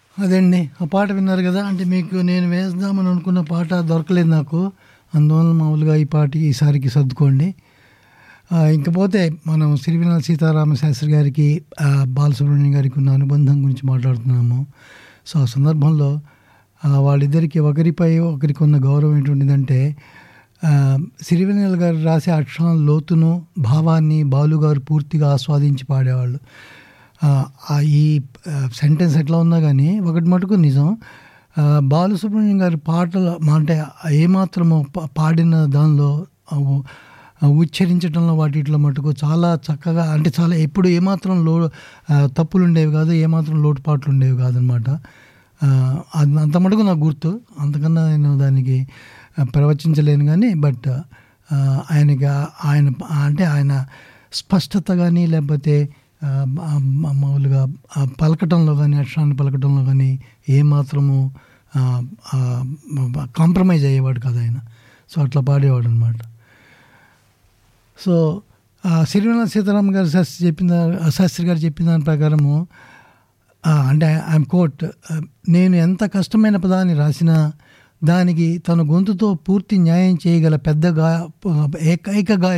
అదండి ఆ పాట విన్నారు కదా అంటే మీకు నేను వేద్దామని అనుకున్న పాట దొరకలేదు నాకు అందువల్ల మామూలుగా ఈ పాట ఈసారికి సర్దుకోండి ఆ, ఇంకపోతే మనం సిరివెన్నెల సీతారామ శాస్త్రి గారికి ఆ, బాలసుబ్రహ్మణ్యం గారికి ఉన్న అనుబంధం గురించి మాట్లాడుతున్నాము సో ఆ సందర్భంలో ఆ, వాళ్ళిద్దరికి ఒకరిపై ఒకరికి ఉన్న గౌరవం ఏంటుంటుందంటే ఆ, సిరివెన్నెల గారు రాసే అక్షరాల లోతును భావాన్ని బాలుగారు పూర్తిగా ఆస్వాదించి పాడేవాళ్ళు ఆ, ఆ ఈ సెంటెన్స్ ఎట్లా ఉన్నా కానీ ఒకటి మటుకు నిజం ఆ, బాలసుబ్రహ్మణ్యం గారి పాటలు అంటే ఏమాత్రము పా- పాడిన దానిలో ఆ ఉ- ఆ ఉచ్చరించడంలో వాటిలో మటుకు చాలా చక్కగా అంటే చాలా ఎప్పుడు ఏమాత్రం లో ఆ, తప్పులు ఉండేవి కాదు ఏమాత్రం లోటుపాట్లు ఉండేవి కాదనమాట అది అంత మటుకు నాకు గుర్తు అంతకన్నా నేను దానికి ఆ, ప్రవచించలేను కానీ బట్ ఆ, ఆయనకి ఆ- ఆయన అంటే ఆయన స్పష్టత కానీ లేకపోతే ఆ, ఆ, మా- మామూలుగా ఆ పలకటంలో కానీ అక్షరాన్ని పలకటంలో కానీ ఏమాత్రము కాంప్రమైజ్ అయ్యేవాడు కాదు ఆయన సో అట్లా పాడేవాడు అనమాట సో ఆ సిరివెన్నెల సీతారామ గారు శాస్త్రి చెప్పిన శాస్త్రి గారు చెప్పిన దాని ప్రకారము ఆ, అంటే ఐఎమ్ కోట్ నేను ఎంత కష్టమైన పదాన్ని రాసినా దానికి తన గొంతుతో పూర్తి న్యాయం చేయగల పెద్ద గా ఏకైక గా